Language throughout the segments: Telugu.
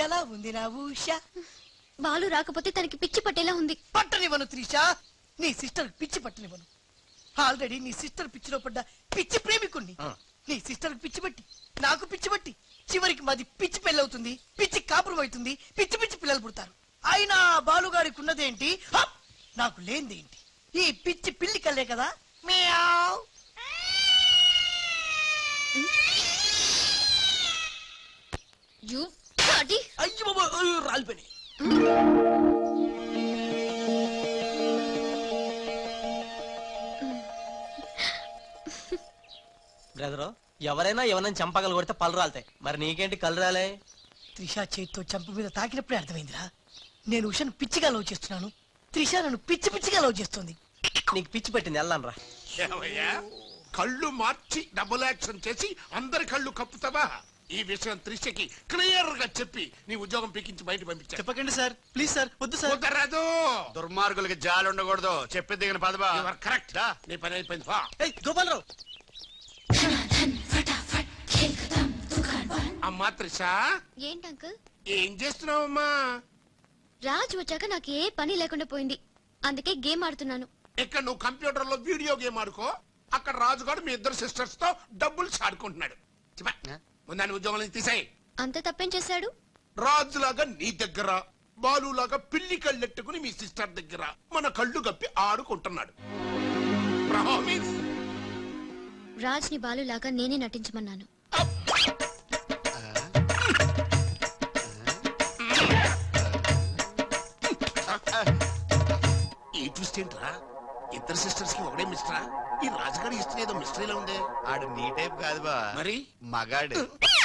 ఎలా ఉంది నా ఊష బాలు రాకపోతే తనకి పిచ్చి పట్టేలా ఉంది పట్టనివ్వను త్రిష నీ సిస్టర్ పిచ్చి పట్టనివ్వను ఆల్రెడీ నీ సిస్టర్ పిచ్చిలో పడ్డ పిచ్చి ప్రేమికుణ్ణి నీ సిస్టర్ పిచ్చి పట్టి నాకు పిచ్చి పట్టి చివరికి మాది పిచ్చి పెళ్ళవుతుంది పిచ్చి కాపురం అవుతుంది పిచ్చి పిచ్చి పిల్లలు పుడతారు అయినా ఆ బాలుగాడికి ఉన్నదేంటి హ! నాకు లేనిదేంటి ఈ పిచ్చి పిల్లి కల్లే కదా మియావ్. యు బ్లడీ అయ్యో బాబోయ్, అయ్యో, రాలిపోయినాయి బ్రదరు ఎవరైనా ఎవరైనా చంపగలు కొడితే పళ్ళు రాలుతాయి మరి నీకేంటి కళ్ళు రాలే త్రిష చేతితో చంప మీద తాకినప్పుడే అర్థమైందిరా నేను ఉషను పిచ్చిగా లవ్ చేస్తున్నాను త్రిష నన్ను పిచ్చి పిచ్చిగా లవ్ చేస్తుంది నీకు పిచ్చి పెట్టింది వెళ్ళాను రా ఏమయ్యా కళ్ళు మార్చి డబుల్ యాక్షన్ చేసి అందరి కళ్ళు కప్పుతావా ఈ విషయం త్రిషకి క్లియర్ గా చెప్పి నీ ఉద్యోగం పీకించి బయట పంపించా చెప్పకండి సార్ ప్లీజ్ సార్ వద్దు సార్ కుదరదు దుర్మార్గులకి జాలి ఉండకూడదు చెప్పి దిగిన పదవా కరెక్ట్ నీ పని అయిపోయింది పా. ఏయ్ గోపాలరావు అమ్మా త్రిష ఏంటి అంకుల్ ఏం చేస్తున్నావమ్మా రాజ్ వచ్చాక నాకు ఏ పని లేకుండా పోయింది అందుకే గేమ్ ఆడుతున్నాను ఇక్కడ నువ్వు కంప్యూటర్ లో వీడియో గేమ్ ఆడుకో అక్కడ రాజుగాడు మీ ఇద్దరు సిస్టర్స్ తో డబ్బులు ఆడుకుంటున్నాడు చెప్పా ముందాన్ని ఉద్యోగం నుంచి తీసాయి అంత తప్పేం చేశాడు రాజులాగా నీ దగ్గర బాలులాగా పిల్లి కళ్ళెట్టుకుని మీ సిస్టర్ దగ్గర మన కళ్ళు కప్పి ఆడుకుంటున్నాడు ప్రామిస్ రాజ్ ని బాలు లాగా నేనే నటించమన్నాను ఈ ట్విస్ట్ ఏంట్రా ఇద్దరు సిస్టర్స్ కి ఒకటే మిస్టరా ఈ రాజుగారి ఇష్టం ఏదో మిస్టరీలో ఉందే ఆడు నీ టైప్ కాదు బా మరి మగాడు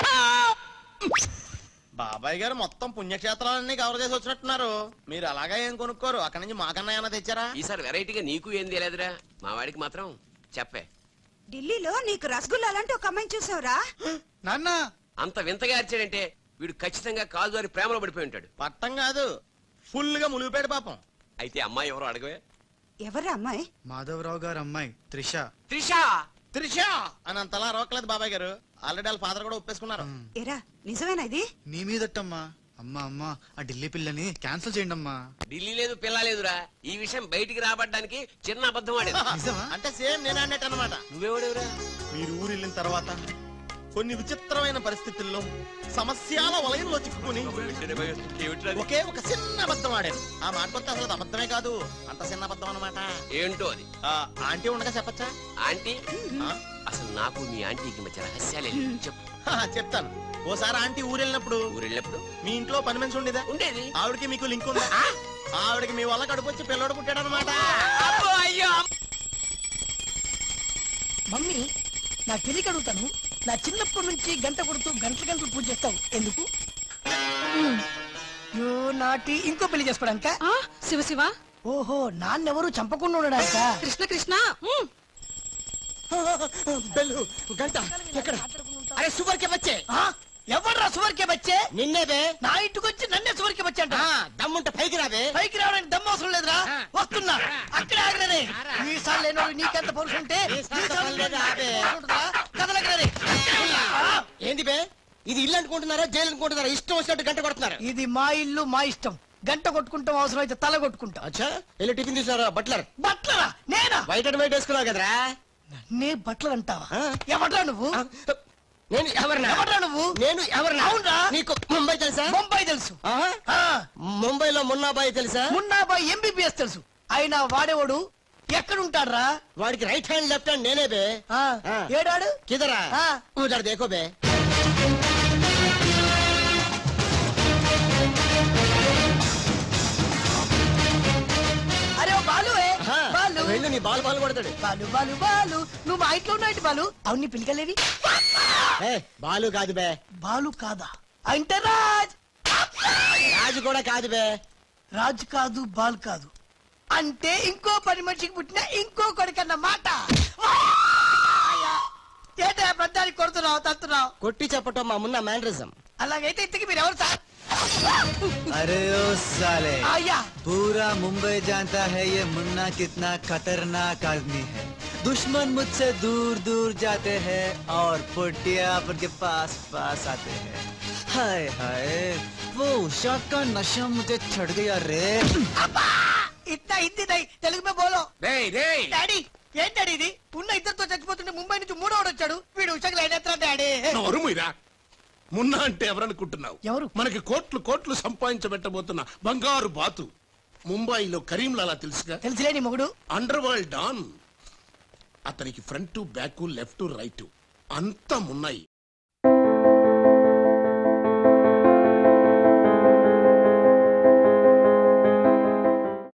బాబాయ్ గారు మొత్తం పుణ్యక్షేత్రాలన్నీ కవర్ చేసి వచ్చినట్టున్నారు మీరు అలాగా ఏం కొనుక్కోరు అక్కడి నుంచి మాకన్నా ఏమైనా తెచ్చారా ఈసారి వెరైటీగా నీకు ఏం తెలియదురా మా వాడికి మాత్రం చెప్పే ఢిల్లీలో నీకు రసగుల్లా లాంటి ఒక అమ్మాయిని చూసావురా నాన్న అంత వింతగా అరిచాడంటే వీడు ఖచ్చితంగా కాలు దారి ప్రేమలో పడిపోయి ఉంటాడు పట్టం కాదు ఫుల్ గా ములిగిపోయాడు పాపం అయితే అమ్మాయి ఎవరో అడగవే ఎవరా అమ్మాయి మాధవరావు గారు అమ్మాయి త్రిష త్రిష త్రిష అని అంతలా రోకలేదు బాబాయ్ గారు ఆల్రెడీ వాళ్ళ ఫాదర్ కూడా ఒప్పేసుకున్నారు ఎరా నిజమేనా ఇది నీ మీదట్టమ్మా అమ్మా అమ్మా ఆ ఢిల్లీ పిల్లని క్యాన్సిల్ చేయండి అమ్మా ఢిల్లీ లేదు పిల్ల లేదురా ఈ విషయం బయటికి రాబడ్డానికి చిన్న అబద్ధం ఆడేది నిజమా అంటే సేమ్ నేను అన్నట్టు అనమాట నువ్వెవడెవరా మీరు ఊరు వెళ్ళిన తర్వాత కొన్ని విచిత్రమైన పరిస్థితుల్లో సమస్యల వలయంలో చిక్కుకుని ఒకే ఒక చిన్న అబద్ధం ఆడాను ఆ మాట కొత్త అసలు అది అబద్ధమే కాదు అంత చిన్న అబద్ధం అనమాట ఏంటో అది ఆంటీ ఉండగా చెప్పచ్చా ఆంటీ అసలు నాకు మీ ఆంటీకి మధ్య రహస్యాలే లేవు. చెప్పు చెప్తాను ఓసారి ఆంటీ ఊరు వెళ్ళినప్పుడు ఊరు వెళ్ళినప్పుడు మీ ఇంట్లో పని మనిషి ఉండేదా ఉండేది ఆవిడకి మీకు లింక్ ఉందా ఆవిడకి మీ వల్ల కడుపు వచ్చి పిల్లడు పుట్టాడు అనమాట అబ్బో, అయ్యో మమ్మీ నాకు తెలియక అడుగుతాను నా చిన్నప్పటి నుంచి గంట కొడుతూ గంటలు గంటలు పూజ చేస్తావు ఎందుకు యో నాటి ఇంకో పెళ్లి చేసుకోవడానిక ఆ, శివ శివ ఓహో నాన్నెవరు చంపకుండా ఉండడానిక కృష్ణ కృష్ణ ఉమ్. బెల్లు గంట ఎక్కడ అరే సూపర్ కే వచ్చే ఎవడ్రా సువర్కే బచ్చే నిన్నేదే నా ఇంటికి వచ్చి నన్నే సువర్కే బచ్చే అంట దమ్ముంటే పైకి రాదే పైకి రావడానికి దమ్ము అవసరం లేదురా వస్తున్నా అక్కడే ఆగలేదే ఈ సార్లు లేనోడు నీకెంత పరుసు ఉంటే మీసాల ఈ సార్లు పని లేదా, ఆపే. ఉంటుందా? కదలకలేదే. ఏంది బే ఇది ఇల్లు అనుకుంటున్నారా జైలు అనుకుంటున్నారా ఇష్టం వచ్చినట్టు గంట కొడుతున్నారు ఇది మా ఇల్లు మా ఇష్టం గంట కొట్టుకుంటాం అవసరం అయితే తల కొట్టుకుంటాం అచ్చా వెళ్ళి టిఫిన్ తీసుకురా బట్లర్ బట్లరా నేనా వైట్ అండ్ వైట్ వేసుకున్నావు కదరా నే బట్టలు అంటావా ఆ. ఎవడ్రా నువ్వు నేను ఎవరినా ఎవడ్రా నువ్వు నేను ఎవరినా అవునురా. నీకు ముంబై తెలుసా బొంబాయి తెలుసు ఆహా. ఆ, ముంబైలో మున్నాబాయి తెలుసా మున్నాబాయి ఎంబీబీఎస్ తెలుసు అయినా వాడేవాడు ఎక్కడుంటాడ్రా వాడికి రైట్ హ్యాండ్ లెఫ్ట్ హ్యాండ్ నేనే బే ఆ, ఆ. ఏడాడు కిదరా ఆ. ఉదర్ దేకో బే అరే ఓ బాలువే ఆహా. బాలు వెళ్ళు నీ బాల్ బాల్ కొడతాడు బాలు బాలు బాలు నువ్వు మా ఇంట్లో ఉన్నాయంటి బాలు అవును నీ పిలికలేవి ఏ బాలు కాదు బే బాలు కాదా అంటే రాజ్ రాజు కూడా కాదు బే రాజు కాదు బాల్ కాదు అంటే ఇంకో పని మనిషికి పుట్టిన ఇంకో కొడుకన్న మాట ఏంటో పెద్దానికి కొడుతున్నావు తత్తున్నావు కొట్టి చెప్పటం మా మున్న మేనరిజం అలాగైతే ఇంతకి మీరు ఎవరు సార్ अरे ओ साले అయ్యా पूरा मुंबई जानता है ये मुन्ना कितना खतरनाक आदमी है दुश्मन मुझसे दूर दूर जाते हैं और पुटिया पर के पास पास आते हैं हाय हाय वो उषा का नशा मुझे चढ़ गया रे ఇట్లా హిందీ దై తెలుగు మే బోలో రేయ్ రేయ్ డాడీ ఏంటి డాడీ ఇది ఉన్న ఇద్దరితో చచ్చిపోతుంటే ముంబై నుంచి మూడోడు వచ్చాడు వీడు ఉషకు లైన్ ఎత్తా డాడీ నోరుముయిరా మున్నా అంటే ఎవరనుకుంటున్నావు ఎవరు? మనకి కోట్లు కోట్లు సంపాదించబెట్టబోతున్న బంగారు బాతు ముంబైలో కరీంలాలా తెలుసుగా తెలుసులేని మొగుడు అండర్ వరల్డ్ డాన్ అతనికి ఫ్రంట్ బ్యాక్ లెఫ్ట్ రైట్ అంతా మున్నాయి